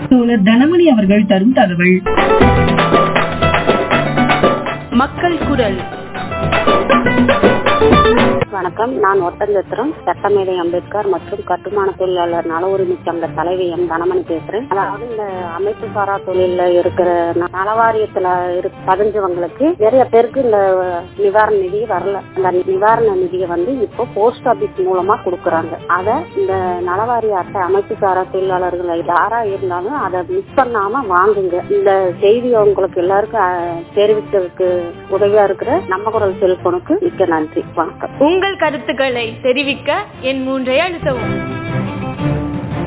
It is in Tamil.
தோழர் தனமணி அவர்கள் தரும் தகவல் மக்கள் குரல் வணக்கம் நான் ஒட்டஞ்சத்திரம் சட்டமேதை அம்பேத்கர் மற்றும் கட்டுமான தொழிலாளர் நல உரிமை சங்க தலைவி எம் தனமணி பேசுறேன் அதாவது இந்த அமைப்பு சாரா தொழில இருக்கிற ந- நலவாரியத்துல இரு பதிஞ்சவங்களுக்கு நிறைய பேருக்கு இந்த நிவாரண நிதி வரல அந்த நிவாரண நிதியை வந்து இப்போ போஸ்ட் ஆபீஸ் மூலமா கொடுக்கறாங்க அத இந்த நலவாரிய அட்டை அமைப்பு சாரா தொழிலாளர்கள் யாரா இருந்தாலும் அதை மிஸ் பண்ணாம வாங்குங்க இந்த செய்தி உங்களுக்கு எல்லாருக்கும் அஹ், தெரிவிக்கிறதுக்கு உதவியா இருக்கிற நம்ம குரல் செல்போனுக்கு மிக்க நன்றி வணக்கம் உங்கள் கருத்துக்களை தெரிவிக்க என் மூன்றை அழுத்தவும்